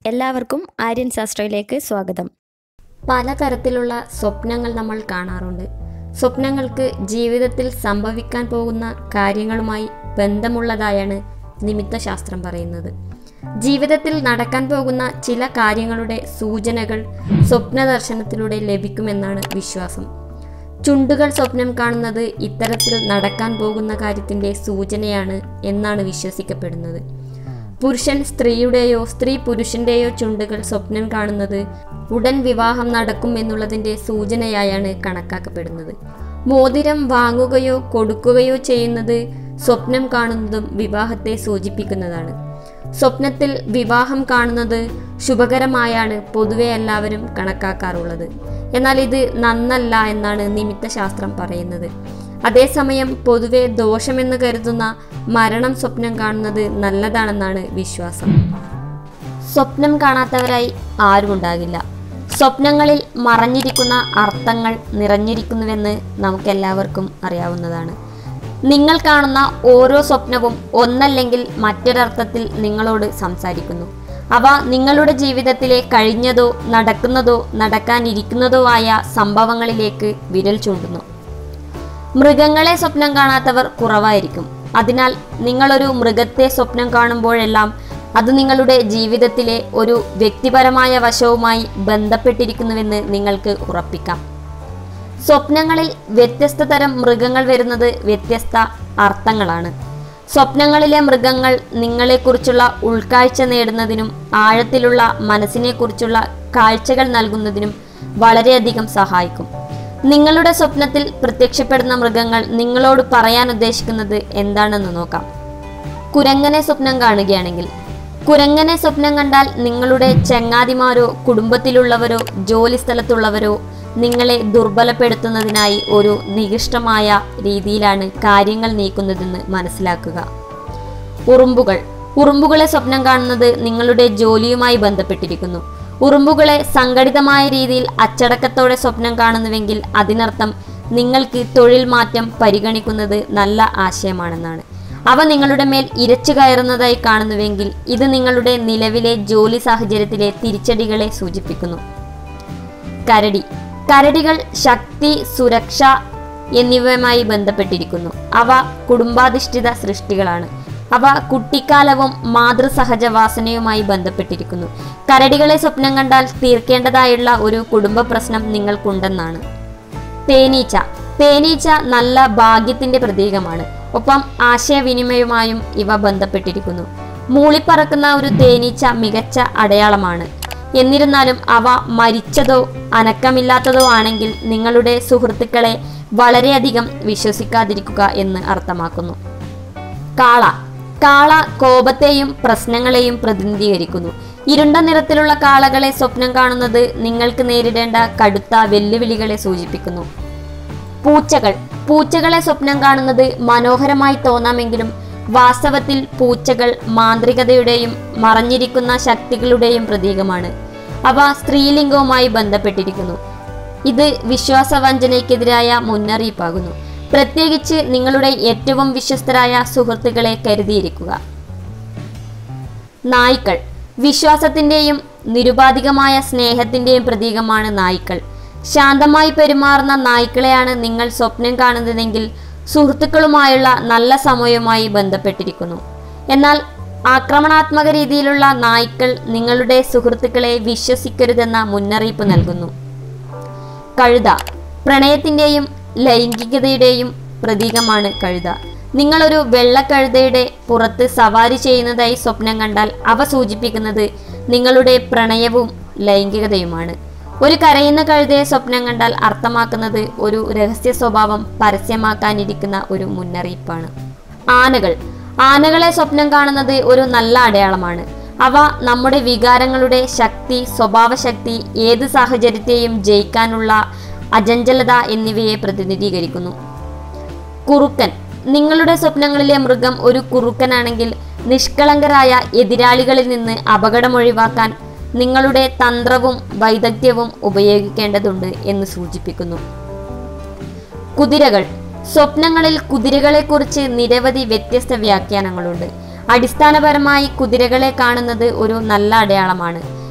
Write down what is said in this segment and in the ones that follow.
എല്ലാവർക്കും ആര്യൻ ശാസ്ത്രയിലേക്ക് സ്വാഗതം പലതരത്തിലുള്ള സ്വപ്നങ്ങൾ നമ്മൾ കാണാറുണ്ട് സ്വപ്നങ്ങൾക്ക് ജീവിതത്തിൽ സംഭവിക്കാൻ പോകുന്ന കാര്യങ്ങളുമായി ബന്ധമുള്ളതായാണ് നിമിത്തശാസ്ത്രം പറയുന്നത് ജീവിതത്തിൽ നടക്കാൻ പോകുന്ന ചില കാര്യങ്ങളുടെ സൂചനകൾ സ്വപ്ന ദർശനത്തിലൂടെ ലഭിക്കുമെന്നാണ് വിശ്വാസം ചുണ്ടുകൾ സ്വപ്നം കാണുന്നത് ഇത്തരത്തിൽ നടക്കാൻ പോകുന്ന കാര്യത്തിൻ്റെ സൂചനയാണ് എന്നാണ് വിശ്വസിക്കപ്പെടുന്നത് പുരുഷൻ സ്ത്രീയുടെയോ സ്ത്രീ പുരുഷന്റെയോ ചുണ്ടുകൾ സ്വപ്നം കാണുന്നത് ഉടൻ വിവാഹം നടക്കും എന്നുള്ളതിൻ്റെ സൂചനയായാണ് കണക്കാക്കപ്പെടുന്നത് മോതിരം വാങ്ങുകയോ കൊടുക്കുകയോ ചെയ്യുന്നത് സ്വപ്നം കാണുന്നതും വിവാഹത്തെ സൂചിപ്പിക്കുന്നതാണ് സ്വപ്നത്തിൽ വിവാഹം കാണുന്നത് ശുഭകരമായാണ് പൊതുവെ എല്ലാവരും കണക്കാക്കാറുള്ളത് എന്നാൽ ഇത് നന്നല്ല എന്നാണ് നിമിത്തശാസ്ത്രം പറയുന്നത് അതേസമയം പൊതുവെ ദോഷമെന്ന് കരുതുന്ന മരണം സ്വപ്നം കാണുന്നത് നല്ലതാണെന്നാണ് വിശ്വാസം സ്വപ്നം കാണാത്തവരായി ആരും ഉണ്ടാകില്ല സ്വപ്നങ്ങളിൽ മറഞ്ഞിരിക്കുന്ന അർത്ഥങ്ങൾ നിറഞ്ഞിരിക്കുന്നുവെന്ന് നമുക്കെല്ലാവർക്കും അറിയാവുന്നതാണ് നിങ്ങൾ കാണുന്ന ഓരോ സ്വപ്നവും ഒന്നല്ലെങ്കിൽ മറ്റൊരർത്ഥത്തിൽ നിങ്ങളോട് സംസാരിക്കുന്നു അവ നിങ്ങളുടെ ജീവിതത്തിലെ കഴിഞ്ഞതോ നടക്കുന്നതോ നടക്കാനിരിക്കുന്നതോ ആയ സംഭവങ്ങളിലേക്ക് വിരൽ ചൂണ്ടുന്നു മൃഗങ്ങളെ സ്വപ്നം കാണാത്തവർ കുറവായിരിക്കും അതിനാൽ നിങ്ങളൊരു മൃഗത്തെ സ്വപ്നം കാണുമ്പോഴെല്ലാം അത് നിങ്ങളുടെ ജീവിതത്തിലെ ഒരു വ്യക്തിപരമായ വശവുമായി ബന്ധപ്പെട്ടിരിക്കുന്നുവെന്ന് നിങ്ങൾക്ക് ഉറപ്പിക്കാം സ്വപ്നങ്ങളിൽ വ്യത്യസ്ത തരം മൃഗങ്ങൾ വരുന്നത് വ്യത്യസ്ത അർത്ഥങ്ങളാണ് സ്വപ്നങ്ങളിലെ മൃഗങ്ങൾ നിങ്ങളെക്കുറിച്ചുള്ള ഉൾക്കാഴ്ച നേടുന്നതിനും ആഴത്തിലുള്ള മനസ്സിനെക്കുറിച്ചുള്ള കാഴ്ചകൾ നൽകുന്നതിനും വളരെയധികം സഹായിക്കും നിങ്ങളുടെ സ്വപ്നത്തിൽ പ്രത്യക്ഷപ്പെടുന്ന മൃഗങ്ങൾ നിങ്ങളോട് പറയാൻ ഉദ്ദേശിക്കുന്നത് എന്താണെന്ന് നോക്കാം കുരങ്ങനെ സ്വപ്നം കാണുകയാണെങ്കിൽ കുരങ്ങനെ സ്വപ്നം കണ്ടാൽ നിങ്ങളുടെ ചങ്ങാതിമാരോ കുടുംബത്തിലുള്ളവരോ ജോലി സ്ഥലത്തുള്ളവരോ നിങ്ങളെ ദുർബലപ്പെടുത്തുന്നതിനായി ഒരു നികൃഷ്ടമായ രീതിയിലാണ് കാര്യങ്ങൾ നീക്കുന്നതെന്ന് മനസ്സിലാക്കുക ഉറുമ്പുകൾ ഉറുമ്പുകളെ സ്വപ്നം കാണുന്നത് നിങ്ങളുടെ ജോലിയുമായി ബന്ധപ്പെട്ടിരിക്കുന്നു ഉറുമ്പുകളെ സംഘടിതമായ രീതിയിൽ അച്ചടക്കത്തോടെ സ്വപ്നം കാണുന്നുവെങ്കിൽ അതിനർത്ഥം നിങ്ങൾക്ക് തൊഴിൽ മാറ്റം പരിഗണിക്കുന്നത് നല്ല ആശയമാണെന്നാണ് അവ നിങ്ങളുടെ മേൽ ഇരച്ചു കയറുന്നതായി കാണുന്നുവെങ്കിൽ ഇത് നിങ്ങളുടെ നിലവിലെ ജോലി സാഹചര്യത്തിലെ തിരിച്ചടികളെ സൂചിപ്പിക്കുന്നു കരടി കരടികൾ ശക്തി സുരക്ഷ എന്നിവയുമായി ബന്ധപ്പെട്ടിരിക്കുന്നു അവ കുടുംബാധിഷ്ഠിത സൃഷ്ടികളാണ് അവ കുട്ടിക്കാലവും മാതൃസഹജ വാസനയുമായി ബന്ധപ്പെട്ടിരിക്കുന്നു കരടികളെ സ്വപ്നം കണ്ടാൽ തീർക്കേണ്ടതായുള്ള ഒരു കുടുംബ പ്രശ്നം നിങ്ങൾക്കുണ്ടെന്നാണ് തേനീച്ച തേനീച്ച നല്ല ഭാഗ്യത്തിന്റെ പ്രതീകമാണ് ഒപ്പം ആശയവിനിമയവുമായും ഇവ ബന്ധപ്പെട്ടിരിക്കുന്നു മൂളിപ്പറക്കുന്ന ഒരു തേനീച്ച മികച്ച അടയാളമാണ് എന്നിരുന്നാലും അവ മരിച്ചതോ അനക്കമില്ലാത്തതോ ആണെങ്കിൽ നിങ്ങളുടെ സുഹൃത്തുക്കളെ വളരെയധികം വിശ്വസിക്കാതിരിക്കുക എന്ന് അർത്ഥമാക്കുന്നു കാള കാള കോപത്തെയും പ്രശ്നങ്ങളെയും പ്രതിനിധീകരിക്കുന്നു ഇരുണ്ട നിറത്തിലുള്ള കാളകളെ സ്വപ്നം കാണുന്നത് നിങ്ങൾക്ക് നേരിടേണ്ട കടുത്ത വെല്ലുവിളികളെ സൂചിപ്പിക്കുന്നു പൂച്ചകൾ പൂച്ചകളെ സ്വപ്നം കാണുന്നത് മനോഹരമായി തോന്നാമെങ്കിലും വാസ്തവത്തിൽ പൂച്ചകൾ മാന്ത്രികതയുടെയും മറഞ്ഞിരിക്കുന്ന ശക്തികളുടെയും പ്രതീകമാണ് അവ സ്ത്രീലിംഗവുമായി ബന്ധപ്പെട്ടിരിക്കുന്നു ഇത് വിശ്വാസവഞ്ചനയ്ക്കെതിരായ മുന്നറിയിപ്പാകുന്നു പ്രത്യേകിച്ച് നിങ്ങളുടെ ഏറ്റവും വിശ്വസ്തരായ സുഹൃത്തുക്കളെ കരുതിയിരിക്കുക നായ്ക്കൾ വിശ്വാസത്തിന്റെയും നിരുപാധികമായ സ്നേഹത്തിന്റെയും പ്രതീകമാണ് നായ്ക്കൾ ശാന്തമായി പെരുമാറുന്ന നായ്ക്കളെയാണ് നിങ്ങൾ സ്വപ്നം കാണുന്നതെങ്കിൽ സുഹൃത്തുക്കളുമായുള്ള നല്ല സമയവുമായി ബന്ധപ്പെട്ടിരിക്കുന്നു എന്നാൽ ആക്രമണാത്മക രീതിയിലുള്ള നായ്ക്കൾ നിങ്ങളുടെ സുഹൃത്തുക്കളെ വിശ്വസിക്കരുതെന്ന മുന്നറിയിപ്പ് നൽകുന്നു കഴുത പ്രണയത്തിൻ്റെയും ലൈംഗികതയുടെയും പ്രതീകമാണ് കഴുത നിങ്ങളൊരു വെള്ളക്കഴുതയുടെ പുറത്ത് സവാരി ചെയ്യുന്നതായി സ്വപ്നം കണ്ടാൽ അവ സൂചിപ്പിക്കുന്നത് നിങ്ങളുടെ പ്രണയവും ലൈംഗികതയുമാണ് ഒരു കരയുന്ന കഴുതയെ സ്വപ്നം കണ്ടാൽ അർത്ഥമാക്കുന്നത് ഒരു രഹസ്യ സ്വഭാവം പരസ്യമാക്കാനിരിക്കുന്ന ഒരു മുന്നറിയിപ്പാണ് ആനകൾ ആനകളെ സ്വപ്നം കാണുന്നത് ഒരു നല്ല അടയാളമാണ് അവ നമ്മുടെ വികാരങ്ങളുടെ ശക്തി സ്വഭാവശക്തി ഏത് സാഹചര്യത്തെയും ജയിക്കാനുള്ള അചഞ്ചലത എന്നിവയെ പ്രതിനിധീകരിക്കുന്നു കുറുക്കൻ നിങ്ങളുടെ സ്വപ്നങ്ങളിലെ മൃഗം ഒരു കുറുക്കനാണെങ്കിൽ നിഷ്കളങ്കരായ എതിരാളികളിൽ നിന്ന് അപകടമൊഴിവാക്കാൻ നിങ്ങളുടെ തന്ത്രവും വൈദഗ്ധ്യവും ഉപയോഗിക്കേണ്ടതുണ്ട് എന്ന് സൂചിപ്പിക്കുന്നു കുതിരകൾ സ്വപ്നങ്ങളിൽ കുതിരകളെക്കുറിച്ച് നിരവധി വ്യത്യസ്ത വ്യാഖ്യാനങ്ങളുണ്ട് അടിസ്ഥാനപരമായി കുതിരകളെ കാണുന്നത് ഒരു നല്ല അടയാളമാണ്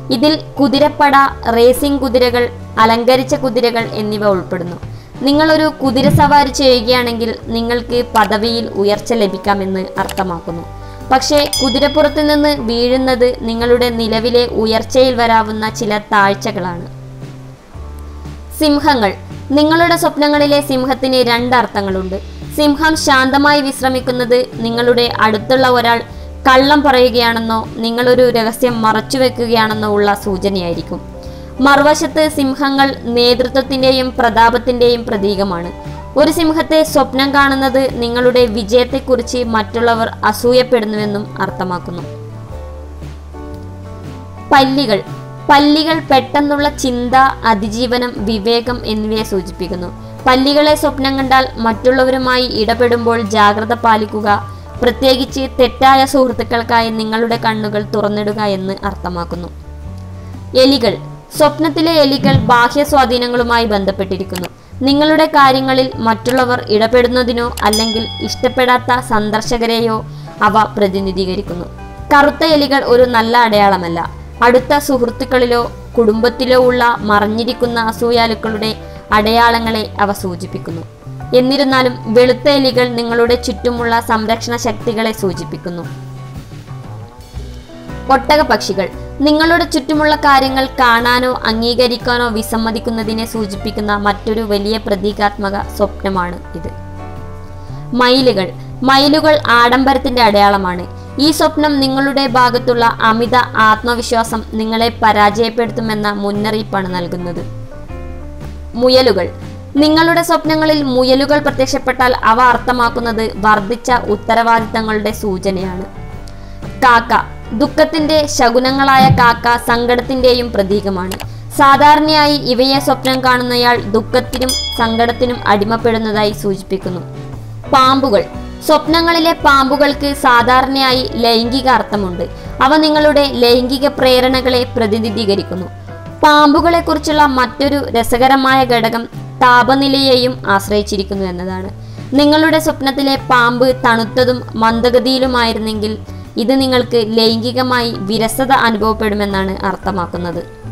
ഇതിൽ കുതിരപ്പട റേസിംഗ് കുതിരകൾ അലങ്കരിച്ച കുതിരകൾ എന്നിവ ഉൾപ്പെടുന്നു നിങ്ങളൊരു കുതിര സവാരി ചെയ്യുകയാണെങ്കിൽ നിങ്ങൾക്ക് പദവിയിൽ ഉയർച്ച ലഭിക്കാമെന്ന് അർത്ഥമാക്കുന്നു പക്ഷേ കുതിരപ്പുറത്ത് നിന്ന് വീഴുന്നത് നിങ്ങളുടെ നിലവിലെ ഉയർച്ചയിൽ വരാവുന്ന ചില താഴ്ചകളാണ് സിംഹങ്ങൾ നിങ്ങളുടെ സ്വപ്നങ്ങളിലെ സിംഹത്തിന് രണ്ട് അർത്ഥങ്ങളുണ്ട് സിംഹം ശാന്തമായി വിശ്രമിക്കുന്നത് നിങ്ങളുടെ അടുത്തുള്ള ഒരാൾ കള്ളം പറയുകയാണെന്നോ നിങ്ങളൊരു രഹസ്യം മറച്ചുവെക്കുകയാണെന്നോ ഉള്ള സൂചനയായിരിക്കും മറുവശത്ത് സിംഹങ്ങൾ നേതൃത്വത്തിൻ്റെയും പ്രതാപത്തിൻ്റെയും പ്രതീകമാണ് ഒരു സിംഹത്തെ സ്വപ്നം കാണുന്നത് നിങ്ങളുടെ വിജയത്തെക്കുറിച്ച് മറ്റുള്ളവർ അസൂയപ്പെടുന്നുവെന്നും അർത്ഥമാക്കുന്നു പല്ലികൾ പല്ലികൾ പെട്ടെന്നുള്ള ചിന്ത അതിജീവനം വിവേകം എന്നിവയെ സൂചിപ്പിക്കുന്നു പല്ലികളെ സ്വപ്നം കണ്ടാൽ മറ്റുള്ളവരുമായി ഇടപെടുമ്പോൾ ജാഗ്രത പാലിക്കുക പ്രത്യേകിച്ച് തെറ്റായ സുഹൃത്തുക്കൾക്കായി നിങ്ങളുടെ കണ്ണുകൾ തുറന്നിടുക എന്ന് അർത്ഥമാക്കുന്നു എലികൾ സ്വപ്നത്തിലെ എലികൾ ബാഹ്യ സ്വാധീനങ്ങളുമായി ബന്ധപ്പെട്ടിരിക്കുന്നു നിങ്ങളുടെ കാര്യങ്ങളിൽ മറ്റുള്ളവർ ഇടപെടുന്നതിനോ അല്ലെങ്കിൽ ഇഷ്ടപ്പെടാത്ത സന്ദർശകരെയോ അവ പ്രതിനിധീകരിക്കുന്നു കറുത്ത എലികൾ ഒരു നല്ല അടയാളമല്ല അടുത്ത സുഹൃത്തുക്കളിലോ കുടുംബത്തിലോ ഉള്ള മറഞ്ഞിരിക്കുന്ന അസൂയാലുക്കളുടെ അടയാളങ്ങളെ അവ സൂചിപ്പിക്കുന്നു എന്നിരുന്നാലും വെളുത്ത എലികൾ നിങ്ങളുടെ ചുറ്റുമുള്ള സംരക്ഷണ ശക്തികളെ സൂചിപ്പിക്കുന്നു ഒട്ടകപക്ഷികൾ നിങ്ങളുടെ ചുറ്റുമുള്ള കാര്യങ്ങൾ കാണാനോ അംഗീകരിക്കാനോ വിസമ്മതിക്കുന്നതിനെ സൂചിപ്പിക്കുന്ന മറ്റൊരു വലിയ പ്രതീകാത്മക സ്വപ്നമാണ് ഇത് മയിലുകൾ മയിലുകൾ ആഡംബരത്തിന്റെ അടയാളമാണ് ഈ സ്വപ്നം നിങ്ങളുടെ ഭാഗത്തുള്ള അമിത ആത്മവിശ്വാസം നിങ്ങളെ പരാജയപ്പെടുത്തുമെന്ന മുന്നറിയിപ്പാണ് നൽകുന്നത് മുയലുകൾ നിങ്ങളുടെ സ്വപ്നങ്ങളിൽ മുയലുകൾ പ്രത്യക്ഷപ്പെട്ടാൽ അവ അർത്ഥമാക്കുന്നത് വർദ്ധിച്ച ഉത്തരവാദിത്തങ്ങളുടെ സൂചനയാണ് കാക്ക ദുഃഖത്തിന്റെ ശകുനങ്ങളായ കാക്ക സങ്കടത്തിന്റെയും പ്രതീകമാണ് സാധാരണയായി ഇവയെ സ്വപ്നം കാണുന്നയാൾ ദുഃഖത്തിനും സങ്കടത്തിനും അടിമപ്പെടുന്നതായി സൂചിപ്പിക്കുന്നു പാമ്പുകൾ സ്വപ്നങ്ങളിലെ പാമ്പുകൾക്ക് സാധാരണയായി ലൈംഗിക അർത്ഥമുണ്ട് അവ നിങ്ങളുടെ ലൈംഗിക പ്രേരണകളെ പ്രതിനിധീകരിക്കുന്നു പാമ്പുകളെക്കുറിച്ചുള്ള മറ്റൊരു രസകരമായ ഘടകം താപനിലയെയും ആശ്രയിച്ചിരിക്കുന്നു എന്നതാണ് നിങ്ങളുടെ സ്വപ്നത്തിലെ പാമ്പ് തണുത്തതും മന്ദഗതിയിലുമായിരുന്നെങ്കിൽ ഇത് നിങ്ങൾക്ക് ലൈംഗികമായി വിരസത അനുഭവപ്പെടുമെന്നാണ് അർത്ഥമാക്കുന്നത്